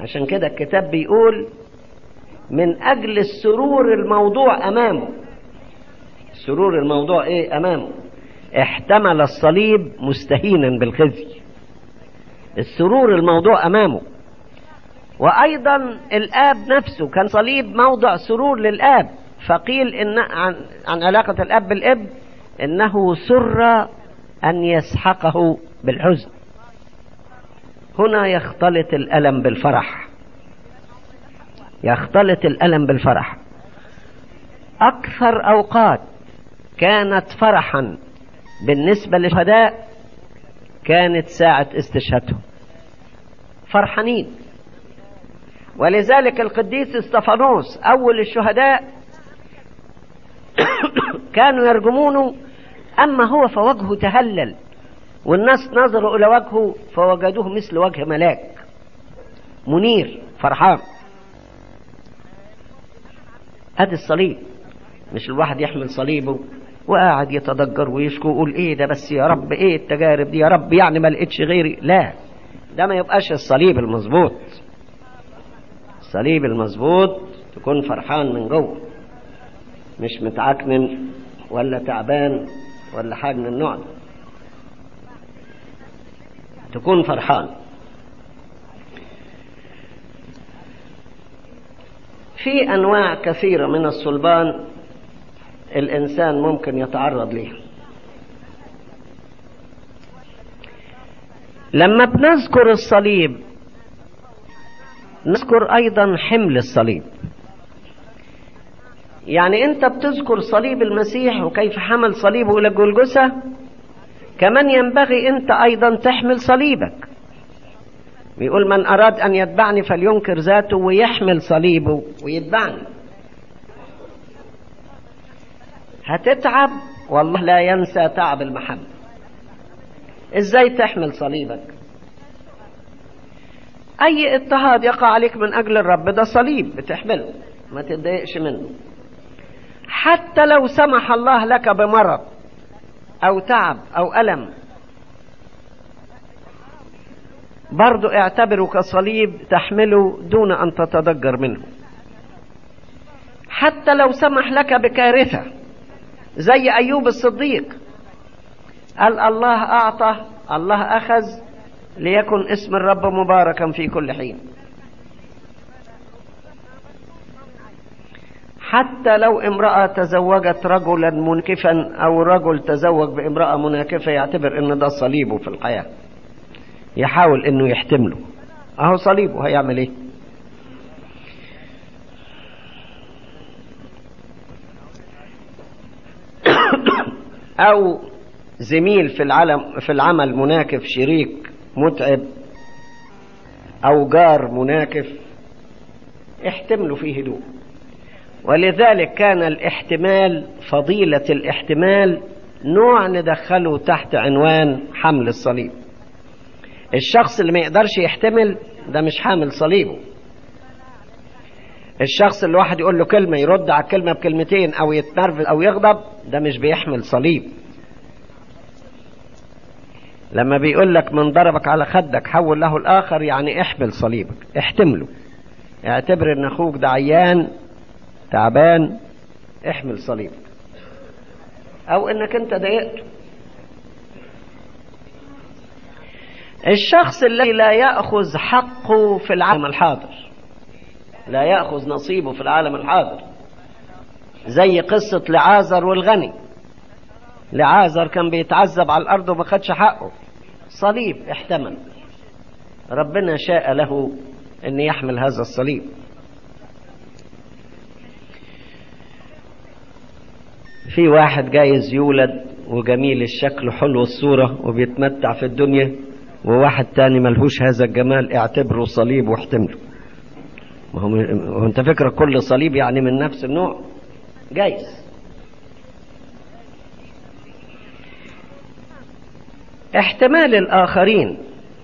عشان كده الكتاب بيقول من أجل السرور الموضوع أمامه السرور الموضوع إيه أمامه احتمل الصليب مستهينا بالخزي السرور الموضوع أمامه وأيضا الآب نفسه كان صليب موضع سرور للآب فقيل إن عن, عن علاقة الأب بالابن إنه سر أن يسحقه بالحزن هنا يختلط الألم بالفرح يختلط الألم بالفرح أكثر أوقات كانت فرحا بالنسبة للشهداء كانت ساعة استشهادهم فرحانين ولذلك القديس استفانوس أول الشهداء كانوا يرجمونه أما هو فوجهه تهلل والناس نظروا إلى وجهه فوجدوه مثل وجه ملاك منير فرحان ادي الصليب مش الواحد يحمل صليبه وقاعد يتضجر ويشكو ويقول ايه ده بس يا رب ايه التجارب دي يا رب يعني ما لقيتش غيري لا ده ما يبقاش الصليب المظبوط الصليب المظبوط تكون فرحان من جوه مش متعكنن ولا تعبان ولا حاجه من النوع ده تكون فرحان في انواع كثيره من الصلبان الانسان ممكن يتعرض ليها لما بنذكر الصليب نذكر ايضا حمل الصليب يعني انت بتذكر صليب المسيح وكيف حمل صليبه الى جلجسه كمان ينبغي انت ايضا تحمل صليبك بيقول من اراد ان يتبعني فلينكر ذاته ويحمل صليبه ويتبعني هتتعب والله لا ينسى تعب المحبة ازاي تحمل صليبك اي اضطهاد يقع عليك من اجل الرب ده صليب بتحمله ما تتضايقش منه حتى لو سمح الله لك بمرض او تعب او الم برضو اعتبره كصليب تحمله دون ان تتضجر منه حتى لو سمح لك بكارثه زي ايوب الصديق قال الله اعطى الله اخذ ليكن اسم الرب مباركا في كل حين حتى لو امرأة تزوجت رجلا منكفا أو رجل تزوج بامرأة مناكفة يعتبر إن ده صليبه في الحياة يحاول إنه يحتمله أهو صليبه هيعمل إيه؟ أو زميل في العلم في العمل مناكف شريك متعب أو جار مناكف احتملوا فيه هدوء ولذلك كان الاحتمال فضيلة الاحتمال نوع ندخله تحت عنوان حمل الصليب الشخص اللي ما يقدرش يحتمل ده مش حامل صليبه الشخص اللي واحد يقول له كلمة يرد على الكلمة بكلمتين أو يتنرفز أو يغضب ده مش بيحمل صليب لما بيقول لك من ضربك على خدك حول له الآخر يعني احمل صليبك احتمله اعتبر ان اخوك ده عيان تعبان احمل صليبك او انك انت ضايقته الشخص الذي لا ياخذ حقه في العالم الحاضر لا ياخذ نصيبه في العالم الحاضر زي قصه لعازر والغني لعازر كان بيتعذب على الارض وما خدش حقه صليب احتمل ربنا شاء له ان يحمل هذا الصليب في واحد جايز يولد وجميل الشكل حلو الصورة وبيتمتع في الدنيا وواحد تاني ملهوش هذا الجمال اعتبره صليب واحتمله ما هو هو انت فكرة كل صليب يعني من نفس النوع جايز احتمال الآخرين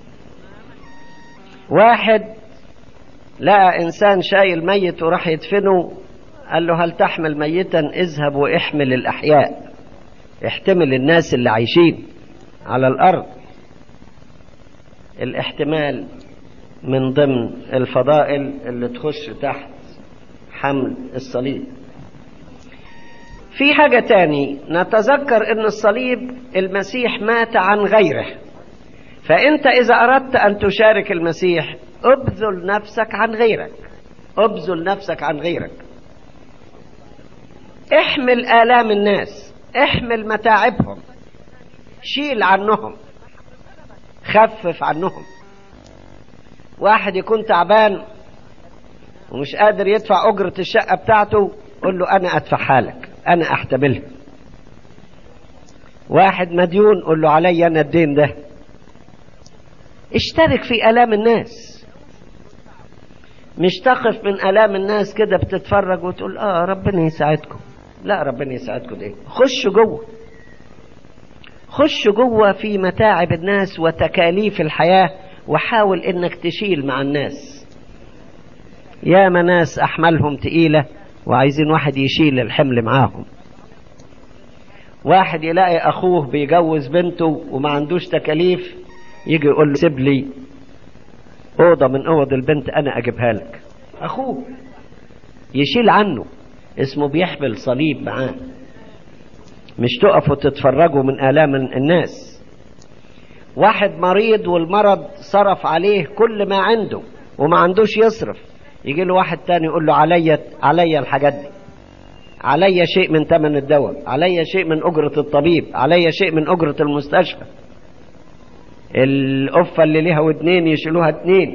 واحد لقى إنسان شايل ميت وراح يدفنه قال له هل تحمل ميتا اذهب واحمل الأحياء احتمل الناس اللي عايشين على الأرض الاحتمال من ضمن الفضائل اللي تخش تحت حمل الصليب في حاجة تاني نتذكر ان الصليب المسيح مات عن غيره فانت اذا اردت ان تشارك المسيح ابذل نفسك عن غيرك ابذل نفسك عن غيرك احمل آلام الناس احمل متاعبهم شيل عنهم خفف عنهم واحد يكون تعبان ومش قادر يدفع أجرة الشقة بتاعته قل له أنا أدفعها لك أنا أحتملها واحد مديون قل له علي أنا الدين ده اشترك في آلام الناس مش تقف من آلام الناس كده بتتفرج وتقول آه ربنا يساعدكم لا ربنا يساعدكم ده خش جوه خش جوه في متاعب الناس وتكاليف الحياة وحاول انك تشيل مع الناس يا ناس احمالهم تقيلة وعايزين واحد يشيل الحمل معاهم واحد يلاقي اخوه بيجوز بنته وما عندوش تكاليف يجي يقول له سيب لي اوضه من اوض البنت انا اجيبها لك اخوه يشيل عنه اسمه بيحمل صليب معاه مش تقفوا تتفرجوا من آلام الناس واحد مريض والمرض صرف عليه كل ما عنده وما عندوش يصرف يجي له واحد تاني يقول له عليا عليا الحاجات دي عليا شيء من ثمن الدواء عليا شيء من أجرة الطبيب عليا شيء من أجرة المستشفى القفة اللي ليها ودنين يشيلوها اتنين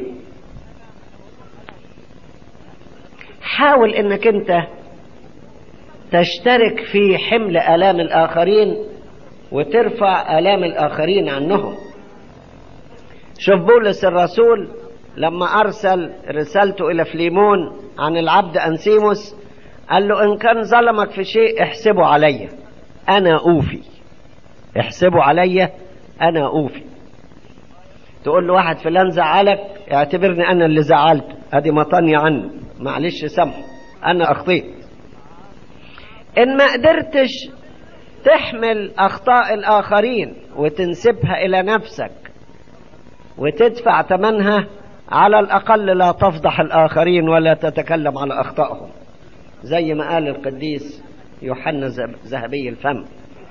حاول انك انت تشترك في حمل آلام الآخرين وترفع آلام الآخرين عنهم شوف بولس الرسول لما أرسل رسالته إلى فليمون عن العبد أنسيموس قال له إن كان ظلمك في شيء احسبه عليا أنا أوفي احسبه عليا أنا أوفي تقول له واحد فلان زعلك اعتبرني أنا اللي زعلته أدي مطني عنه معلش سامحه أنا أخطيت إن ما قدرتش تحمل أخطاء الآخرين وتنسبها إلى نفسك وتدفع ثمنها على الأقل لا تفضح الآخرين ولا تتكلم على أخطائهم زي ما قال القديس يوحنا ذهبي الفم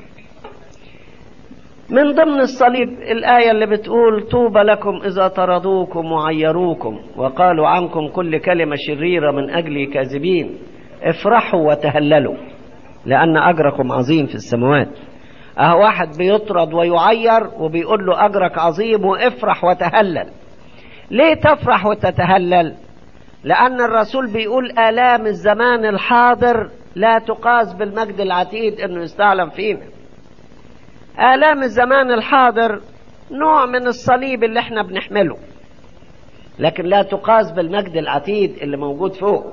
من ضمن الصليب الآية اللي بتقول طوبى لكم إذا طردوكم وعيروكم وقالوا عنكم كل كلمة شريرة من أجل كاذبين افرحوا وتهللوا لأن أجركم عظيم في السماوات أهو واحد بيطرد ويعير وبيقول له أجرك عظيم وافرح وتهلل ليه تفرح وتتهلل لأن الرسول بيقول آلام الزمان الحاضر لا تقاس بالمجد العتيد أنه يستعلم فينا آلام الزمان الحاضر نوع من الصليب اللي احنا بنحمله لكن لا تقاس بالمجد العتيد اللي موجود فوق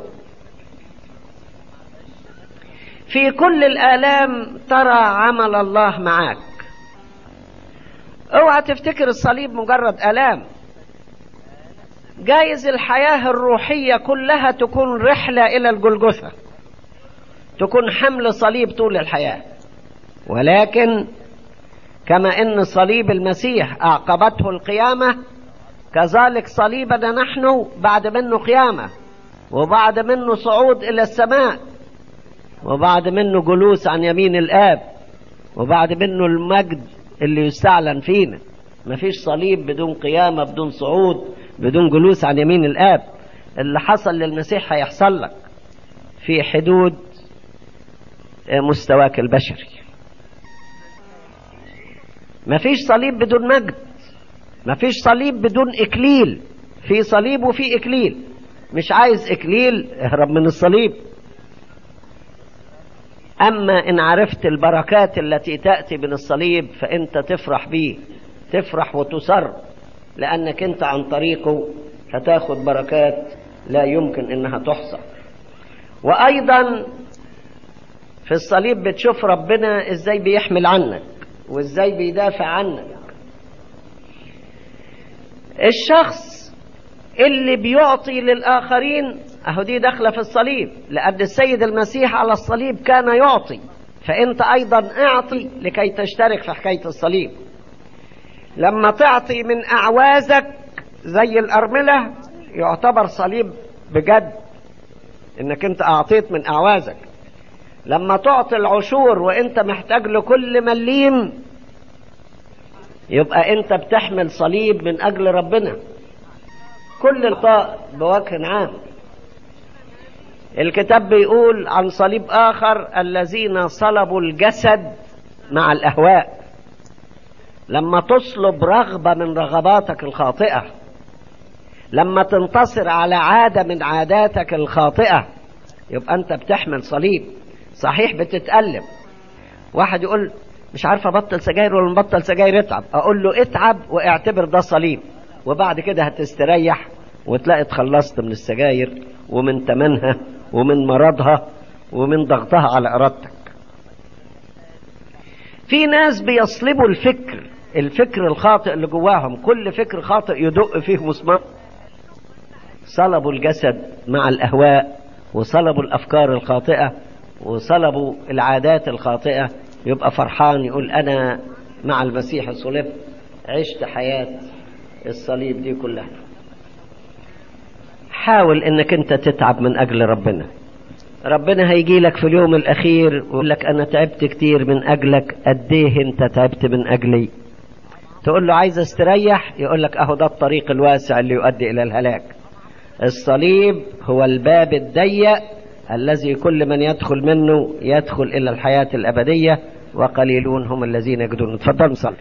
في كل الآلام ترى عمل الله معاك اوعى تفتكر الصليب مجرد آلام جايز الحياة الروحية كلها تكون رحلة إلى الجلجثة تكون حمل صليب طول الحياة ولكن كما ان صليب المسيح اعقبته القيامه كذلك صليبنا نحن بعد منه قيامه وبعد منه صعود الى السماء وبعد منه جلوس عن يمين الاب وبعد منه المجد اللي يستعلن فينا مفيش صليب بدون قيامه بدون صعود بدون جلوس عن يمين الاب اللي حصل للمسيح هيحصل لك في حدود مستواك البشري مفيش صليب بدون مجد مفيش صليب بدون اكليل في صليب وفي اكليل مش عايز اكليل اهرب من الصليب اما ان عرفت البركات التي تاتي من الصليب فانت تفرح بيه تفرح وتسر لانك انت عن طريقه هتاخد بركات لا يمكن انها تحصى وايضا في الصليب بتشوف ربنا ازاي بيحمل عنك وازاي بيدافع عنك الشخص اللي بيعطي للآخرين أهو دي داخلة في الصليب لأن السيد المسيح على الصليب كان يعطي فأنت أيضا اعطي لكي تشترك في حكاية الصليب لما تعطي من أعوازك زي الأرملة يعتبر صليب بجد انك انت اعطيت من اعوازك لما تعطي العشور وانت محتاج لكل مليم يبقى انت بتحمل صليب من اجل ربنا كل الطاء بوجه عام الكتاب بيقول عن صليب اخر الذين صلبوا الجسد مع الاهواء لما تصلب رغبه من رغباتك الخاطئه لما تنتصر على عاده من عاداتك الخاطئه يبقى انت بتحمل صليب صحيح بتتألم واحد يقول مش عارف ابطل سجاير ولا مبطل سجاير اتعب اقول له اتعب واعتبر ده صليب وبعد كده هتستريح وتلاقي اتخلصت من السجاير ومن تمنها ومن مرضها ومن ضغطها على ارادتك في ناس بيصلبوا الفكر الفكر الخاطئ اللي جواهم كل فكر خاطئ يدق فيه مسمار صلبوا الجسد مع الاهواء وصلبوا الافكار الخاطئه وصلبوا العادات الخاطئه يبقى فرحان يقول انا مع المسيح صلبت عشت حياه الصليب دي كلها حاول انك انت تتعب من اجل ربنا ربنا هيجي لك في اليوم الاخير ويقول لك انا تعبت كتير من اجلك قد ايه انت تعبت من اجلي تقول له عايز استريح يقول لك اهو ده الطريق الواسع اللي يؤدي الى الهلاك الصليب هو الباب الضيق الذي كل من يدخل منه يدخل الى الحياه الابديه وقليلون هم الذين يجدون تفضل صلي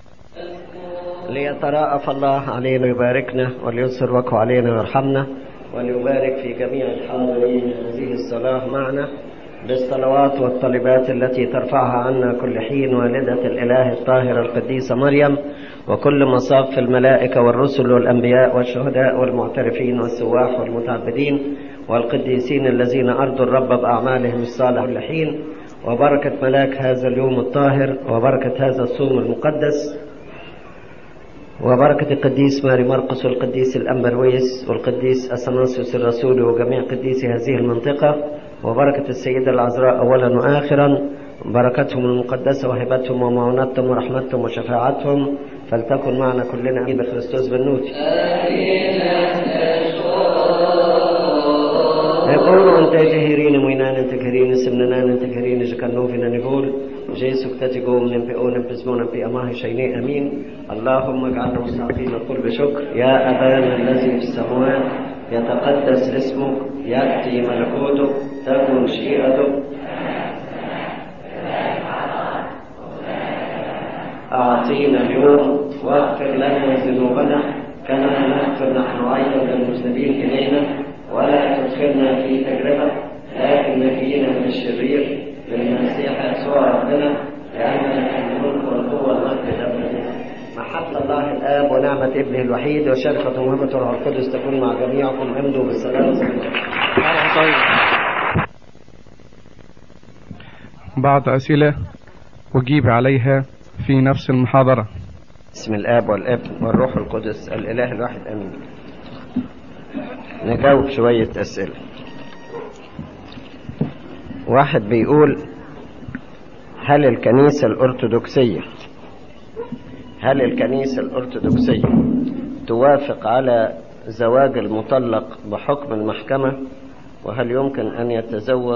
ليتراءف الله علينا ويباركنا وليسر وجهه علينا ويرحمنا وليبارك في جميع الحاضرين هذه الصلاة معنا بالصلوات والطلبات التي ترفعها عنا كل حين والدة الإله الطاهرة القديسة مريم وكل مصاف الملائكة والرسل والأنبياء والشهداء والمعترفين والسواح والمتعبدين والقديسين الذين أرضوا الرب بأعمالهم الصالحة كل حين وبركة ملاك هذا اليوم الطاهر وبركة هذا الصوم المقدس وبركة القديس ماري مرقس والقديس الأمبرويس والقديس أثناسيوس الرسول وجميع قديسي هذه المنطقة وبركة السيدة العذراء أولا وآخرا بركتهم المقدسة وهبتهم ومعونتهم ورحمتهم وشفاعتهم فلتكن معنا كلنا بخريستوس بالنوت يقولوا أنت جهيرين موينان أنت كهرين سمنان أنت كهرين جكنوفنا نقول جيسو كتاتيكو من بيئون بزمون في أماه شيني أمين اللهم اجعلنا مستعقين القول بشكر يا أبانا الذي في السماوات يتقدس اسمك يأتي ملكوتك تكن مشيئتك أعطينا اليوم واغفر لنا ذنوبنا كما نغفر نحن أيضا للمذنبين إلينا ولا تدخلنا في تجربة لكن نجينا من الشرير بالمسيح يسوع ربنا لأنك الملك والقوة والمجد أبدا محبة الله الآب ونعمة ابنه الوحيد وشركة ومهمة الروح القدس تكون مع جميعكم امضوا بالسلام بعض أسئلة وجيب عليها في نفس المحاضرة بسم الآب والابن والروح القدس الإله الواحد آمين نجاوب شوية أسئلة واحد بيقول هل الكنيسة الأرثوذكسية هل الكنيسة الأرثوذكسية توافق على زواج المطلق بحكم المحكمة وهل يمكن أن يتزوج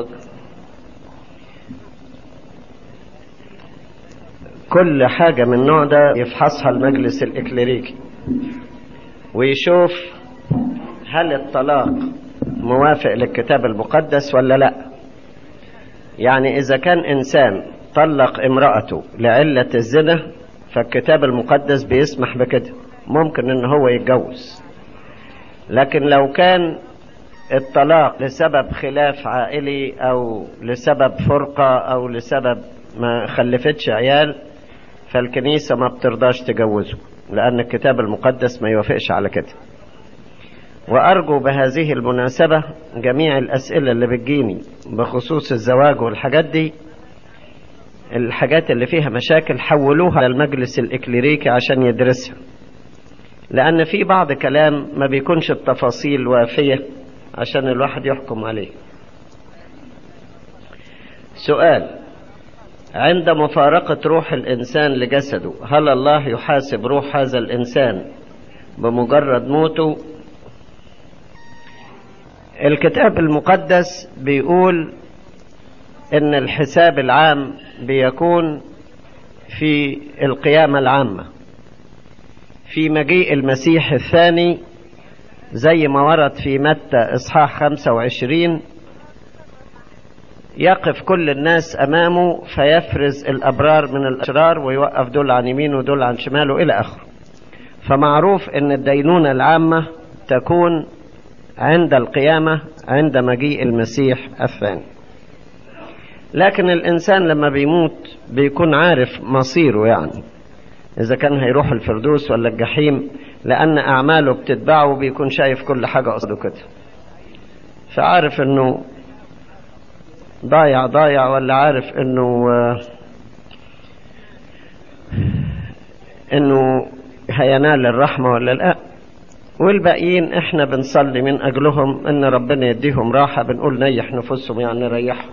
كل حاجة من النوع ده يفحصها المجلس الإكليريكي ويشوف هل الطلاق موافق للكتاب المقدس ولا لا يعني إذا كان إنسان طلق امرأته لعلة الزنا فالكتاب المقدس بيسمح بكده ممكن ان هو يتجوز لكن لو كان الطلاق لسبب خلاف عائلي او لسبب فرقة او لسبب ما خلفتش عيال فالكنيسة ما بترضاش تجوزه لان الكتاب المقدس ما يوافقش على كده وارجو بهذه المناسبة جميع الاسئلة اللي بتجيني بخصوص الزواج والحاجات دي الحاجات اللي فيها مشاكل حولوها للمجلس الإكليريكي عشان يدرسها لأن في بعض كلام ما بيكونش التفاصيل وافية عشان الواحد يحكم عليه سؤال عند مفارقة روح الإنسان لجسده هل الله يحاسب روح هذا الإنسان بمجرد موته الكتاب المقدس بيقول ان الحساب العام بيكون في القيامة العامة في مجيء المسيح الثاني زي ما ورد في متى اصحاح 25 يقف كل الناس امامه فيفرز الابرار من الاشرار ويوقف دول عن يمينه ودول عن شماله الى اخره فمعروف ان الدينونة العامة تكون عند القيامة عند مجيء المسيح الثاني لكن الإنسان لما بيموت بيكون عارف مصيره يعني إذا كان هيروح الفردوس ولا الجحيم لأن أعماله بتتبعه بيكون شايف كل حاجة قصده كده فعارف إنه ضايع ضايع ولا عارف إنه إنه هينال الرحمة ولا لا والباقيين احنا بنصلي من اجلهم ان ربنا يديهم راحة بنقول نيح نفوسهم يعني نريحهم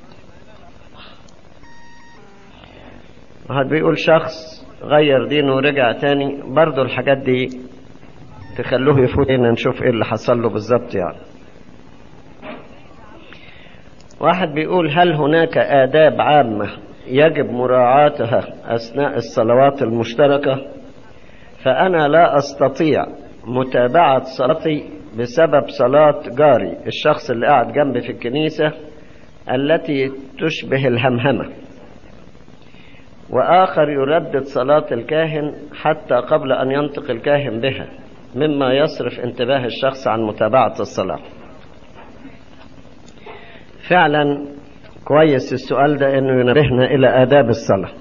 واحد بيقول شخص غير دينه ورجع تاني برضه الحاجات دي تخلوه يفوت هنا نشوف ايه اللي حصل له بالظبط يعني واحد بيقول هل هناك آداب عامة يجب مراعاتها أثناء الصلوات المشتركة فأنا لا أستطيع متابعة صلاتي بسبب صلاة جاري الشخص اللي قاعد جنبي في الكنيسة التي تشبه الهمهمة وآخر يردد صلاة الكاهن حتى قبل أن ينطق الكاهن بها مما يصرف انتباه الشخص عن متابعة الصلاة فعلا كويس السؤال ده انه ينبهنا الى آداب الصلاة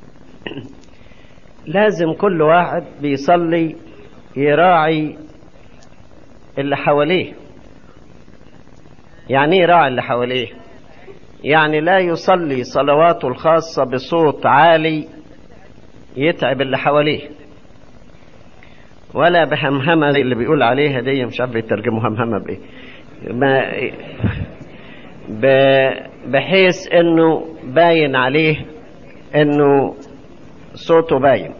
لازم كل واحد بيصلي يراعي اللي حواليه يعني ايه يراعي اللي حواليه يعني لا يصلي صلواته الخاصة بصوت عالي يتعب اللي حواليه ولا بهمهمة اللي بيقول عليها دي مش عارف يترجموا همهمة بايه ما بحيث انه باين عليه انه صوته باين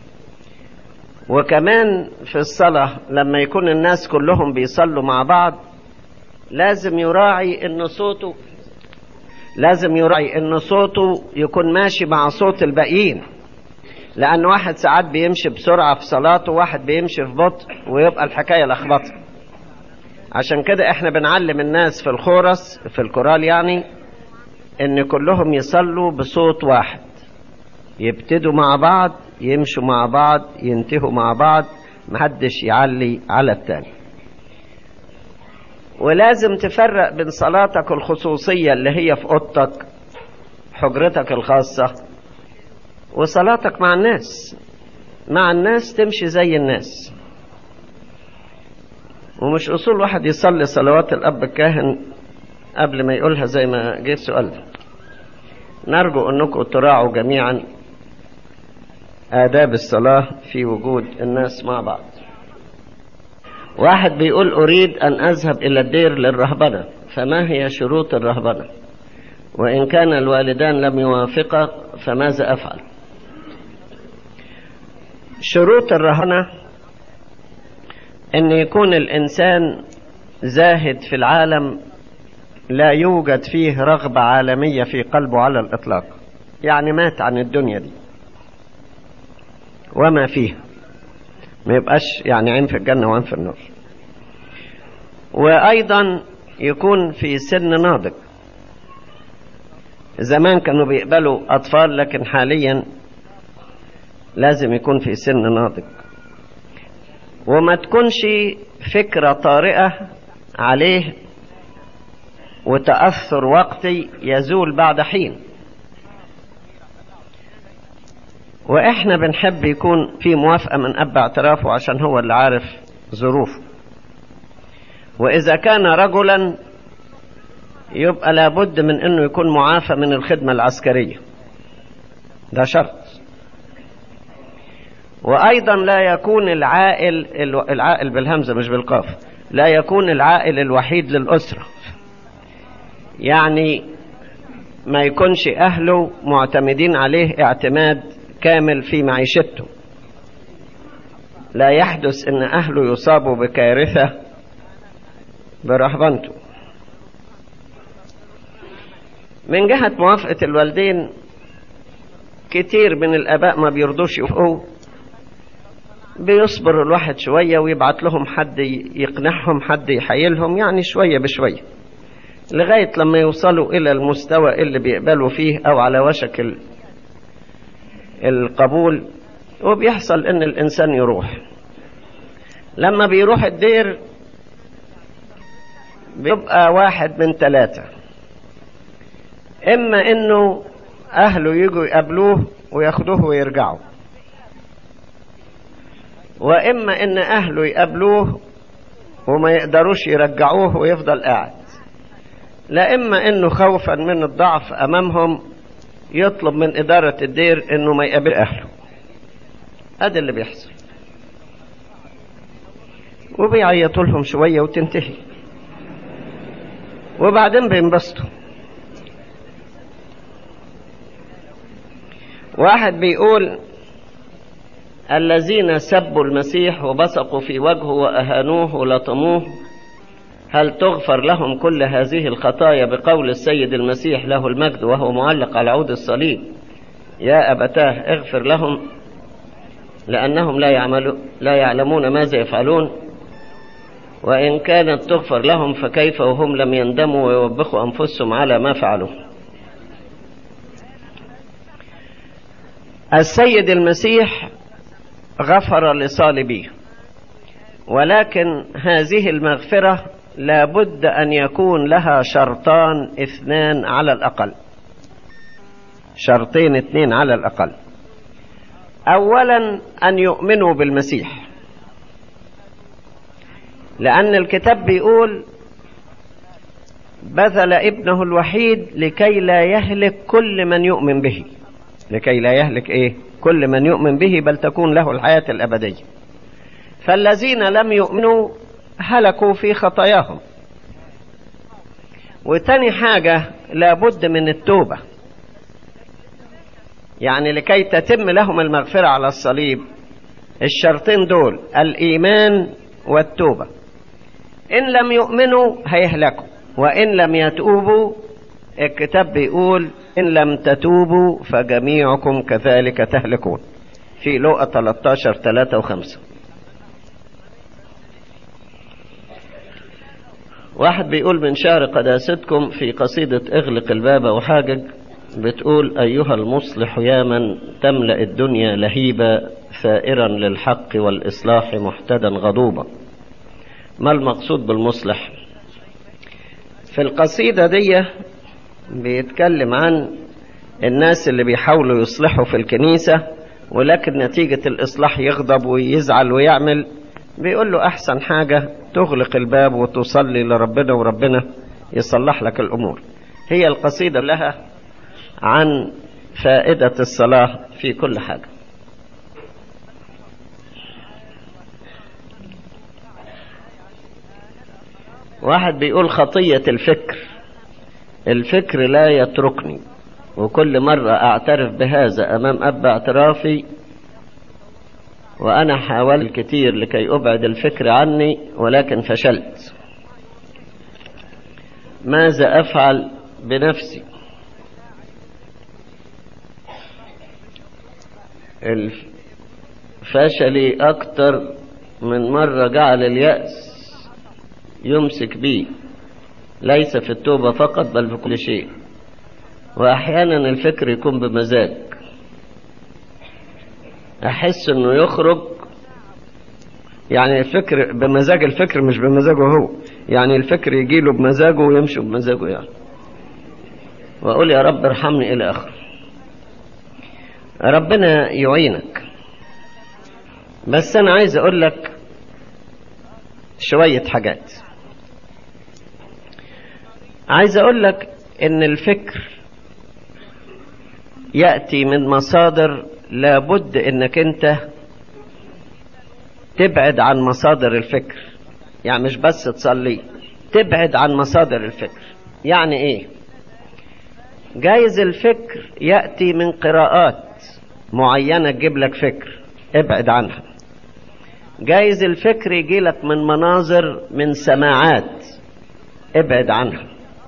وكمان في الصلاة لما يكون الناس كلهم بيصلوا مع بعض لازم يراعي ان صوته لازم يراعي ان صوته يكون ماشي مع صوت الباقيين لان واحد ساعات بيمشي بسرعة في صلاته وواحد بيمشي في بطء ويبقى الحكاية لخبطة عشان كده احنا بنعلم الناس في الخورس في الكورال يعني ان كلهم يصلوا بصوت واحد يبتدوا مع بعض يمشوا مع بعض ينتهوا مع بعض محدش يعلي على التاني ولازم تفرق بين صلاتك الخصوصية اللي هي في اوضتك حجرتك الخاصة وصلاتك مع الناس مع الناس تمشي زي الناس ومش اصول واحد يصلي صلوات الاب الكاهن قبل ما يقولها زي ما جه السؤال ده نرجو انكم تراعوا جميعا آداب الصلاة في وجود الناس مع بعض واحد بيقول أريد أن أذهب إلى الدير للرهبنة فما هي شروط الرهبنة وإن كان الوالدان لم يوافقا فماذا أفعل شروط الرهبنة أن يكون الإنسان زاهد في العالم لا يوجد فيه رغبة عالمية في قلبه على الإطلاق يعني مات عن الدنيا دي وما فيها ما يبقاش يعني عين في الجنة وعين في النار وأيضا يكون في سن ناضج زمان كانوا بيقبلوا أطفال لكن حاليا لازم يكون في سن ناضج وما تكونش فكرة طارئة عليه وتأثر وقتي يزول بعد حين واحنا بنحب يكون في موافقة من اب اعترافه عشان هو اللي عارف ظروفه واذا كان رجلا يبقى لابد من انه يكون معافى من الخدمة العسكرية ده شرط وايضا لا يكون العائل العائل بالهمزة مش بالقاف لا يكون العائل الوحيد للأسرة يعني ما يكونش أهله معتمدين عليه اعتماد كامل في معيشته لا يحدث ان اهله يصابوا بكارثة برهبنته من جهة موافقة الوالدين كتير من الآباء ما بيرضوش يوافقوا بيصبر الواحد شوية ويبعت لهم حد يقنعهم حد يحيلهم يعني شوية بشوية لغاية لما يوصلوا إلى المستوى اللي بيقبلوا فيه أو على وشك القبول وبيحصل إن الإنسان يروح لما بيروح الدير بيبقى واحد من ثلاثة إما إنه أهله يجوا يقابلوه وياخدوه ويرجعوا وإما إن أهله يقابلوه وما يقدروش يرجعوه ويفضل قاعد لا إما إنه خوفا من الضعف أمامهم يطلب من إدارة الدير إنه ما يقابل أهله هذا اللي بيحصل وبيعيطوا لهم شوية وتنتهي وبعدين بينبسطوا واحد بيقول الذين سبوا المسيح وبصقوا في وجهه وأهانوه ولطموه هل تغفر لهم كل هذه الخطايا بقول السيد المسيح له المجد وهو معلق على عود الصليب يا أبتاه اغفر لهم لأنهم لا, يعملوا لا يعلمون ماذا يفعلون وإن كانت تغفر لهم فكيف وهم لم يندموا ويوبخوا أنفسهم على ما فعلوا السيد المسيح غفر لصالبيه ولكن هذه المغفرة لابد أن يكون لها شرطان اثنان على الأقل شرطين اثنين على الأقل أولا أن يؤمنوا بالمسيح لأن الكتاب بيقول بذل ابنه الوحيد لكي لا يهلك كل من يؤمن به لكي لا يهلك ايه كل من يؤمن به بل تكون له الحياة الأبدية فالذين لم يؤمنوا هلكوا في خطاياهم وتاني حاجة لابد من التوبة يعني لكي تتم لهم المغفرة على الصليب الشرطين دول الإيمان والتوبة إن لم يؤمنوا هيهلكوا وإن لم يتوبوا الكتاب بيقول إن لم تتوبوا فجميعكم كذلك تهلكون في لوقا 13 3 و5 واحد بيقول من شهر قداستكم في قصيدة اغلق الباب وحاجج بتقول أيها المصلح يا من تملأ الدنيا لهيبا ثائرا للحق والإصلاح محتدا غضوبا ما المقصود بالمصلح في القصيدة دي بيتكلم عن الناس اللي بيحاولوا يصلحوا في الكنيسة ولكن نتيجة الإصلاح يغضب ويزعل ويعمل بيقول له أحسن حاجة تغلق الباب وتصلي لربنا وربنا يصلح لك الأمور هي القصيدة لها عن فائدة الصلاة في كل حاجة واحد بيقول خطية الفكر الفكر لا يتركني وكل مرة أعترف بهذا أمام أب اعترافي وأنا حاولت كتير لكي أبعد الفكر عني ولكن فشلت ماذا أفعل بنفسي فشلي أكتر من مرة جعل اليأس يمسك بي ليس في التوبة فقط بل في كل شيء وأحيانا الفكر يكون بمزاج أحس أنه يخرج يعني الفكر بمزاج الفكر مش بمزاجه هو يعني الفكر يجيله بمزاجه ويمشي بمزاجه يعني وأقول يا رب ارحمني إلى آخر ربنا يعينك بس أنا عايز أقول لك شوية حاجات عايز أقول لك إن الفكر يأتي من مصادر لابد إنك أنت تبعد عن مصادر الفكر يعني مش بس تصلي تبعد عن مصادر الفكر يعني إيه جايز الفكر يأتي من قراءات معينة تجيب لك فكر ابعد عنها جايز الفكر يجي لك من مناظر من سماعات ابعد عنها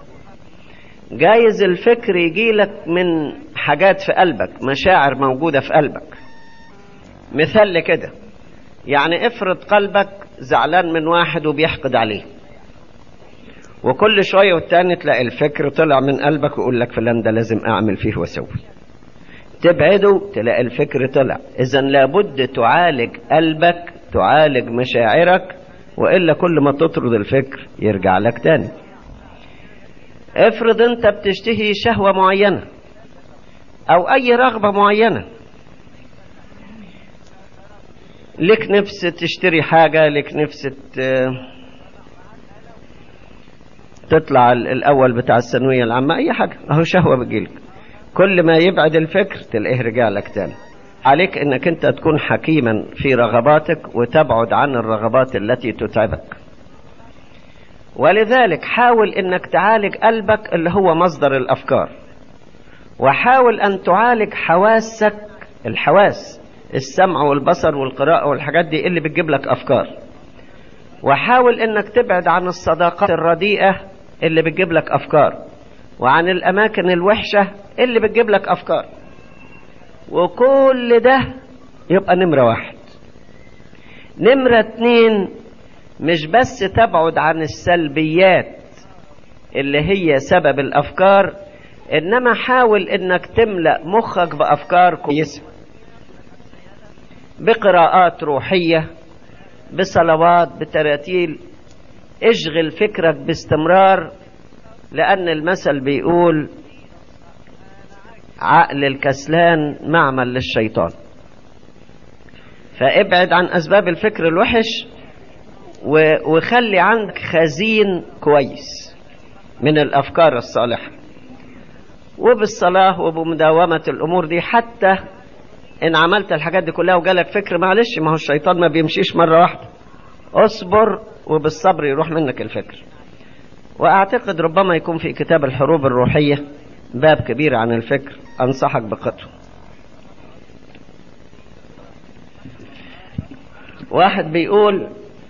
جايز الفكر يجيلك من حاجات في قلبك مشاعر موجودة في قلبك مثال كده يعني افرض قلبك زعلان من واحد وبيحقد عليه وكل شوية والتاني تلاقي الفكر طلع من قلبك ويقول لك فلان ده لازم اعمل فيه واسوي تبعده تلاقي الفكر طلع اذا لابد تعالج قلبك تعالج مشاعرك والا كل ما تطرد الفكر يرجع لك تاني افرض انت بتشتهي شهوة معينة او اي رغبة معينة لك نفس تشتري حاجة لك نفس تطلع الاول بتاع الثانوية العامة اي حاجة اهو شهوة بتجيلك كل ما يبعد الفكر تلاقيه رجع لك تاني عليك انك انت تكون حكيما في رغباتك وتبعد عن الرغبات التي تتعبك ولذلك حاول انك تعالج قلبك اللي هو مصدر الافكار وحاول ان تعالج حواسك الحواس السمع والبصر والقراءة والحاجات دي اللي بتجيب لك افكار وحاول انك تبعد عن الصداقات الرديئة اللي بتجيب لك افكار وعن الاماكن الوحشة اللي بتجيب لك افكار وكل ده يبقى نمرة واحد نمرة اتنين مش بس تبعد عن السلبيات اللي هي سبب الافكار انما حاول انك تملا مخك بافكار كويسه بقراءات روحيه بصلوات بتراتيل اشغل فكرك باستمرار لان المثل بيقول عقل الكسلان معمل للشيطان فابعد عن اسباب الفكر الوحش وخلي عندك خزين كويس من الافكار الصالحه وبالصلاه وبمداومه الامور دي حتى ان عملت الحاجات دي كلها وجالك فكر معلش ما هو الشيطان ما بيمشيش مره واحده اصبر وبالصبر يروح منك الفكر واعتقد ربما يكون في كتاب الحروب الروحيه باب كبير عن الفكر انصحك بقراءته واحد بيقول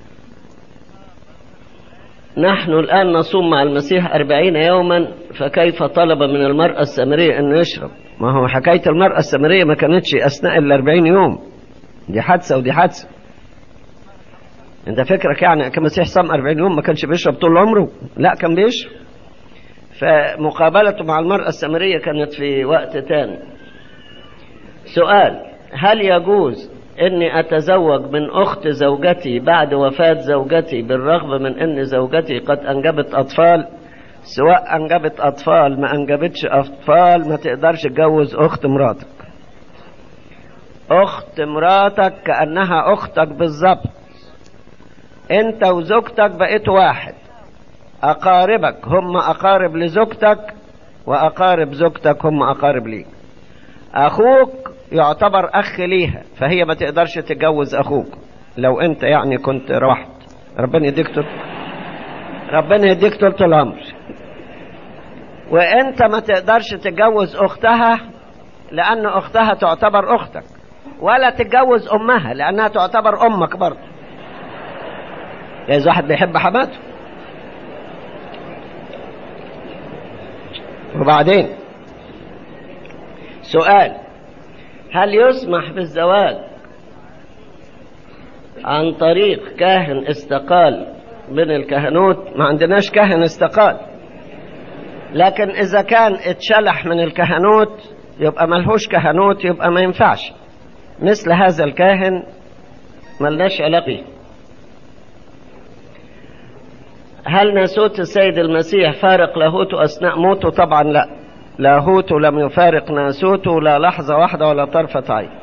نحن الآن نصوم مع المسيح أربعين يوما فكيف طلب من المرأة السامرية أن يشرب ما هو حكاية المرأة السامرية ما كانتش أثناء الأربعين يوم دي حادثة ودي حادثة انت فكرك يعني كان المسيح صام 40 يوم ما كانش بيشرب طول عمره لا كان بيشرب فمقابلته مع المرأة السامرية كانت في وقت تاني سؤال هل يجوز اني اتزوج من اخت زوجتي بعد وفاة زوجتي بالرغم من ان زوجتي قد انجبت اطفال سواء انجبت اطفال ما انجبتش اطفال ما تقدرش تجوز اخت مراتك اخت مراتك كانها اختك بالظبط انت وزوجتك بقيت واحد اقاربك هم اقارب لزوجتك واقارب زوجتك هم اقارب ليك اخوك يعتبر اخ ليها فهي ما تقدرش تتجوز اخوك لو انت يعني كنت رحت ربنا يديك طول ربنا يديك طول العمر وانت ما تقدرش تتجوز اختها لان اختها تعتبر اختك ولا تتجوز امها لانها تعتبر امك برضه جايز واحد بيحب حماته وبعدين سؤال هل يسمح بالزواج عن طريق كاهن استقال من الكهنوت ما عندناش كاهن استقال لكن اذا كان اتشلح من الكهنوت يبقى ملهوش كهنوت يبقى ما ينفعش مثل هذا الكاهن ملناش علاقه هل ناسوت السيد المسيح فارق لاهوته اثناء موته طبعا لا لاهوته لم يفارق ناسوته لا لحظة واحدة ولا طرفة عين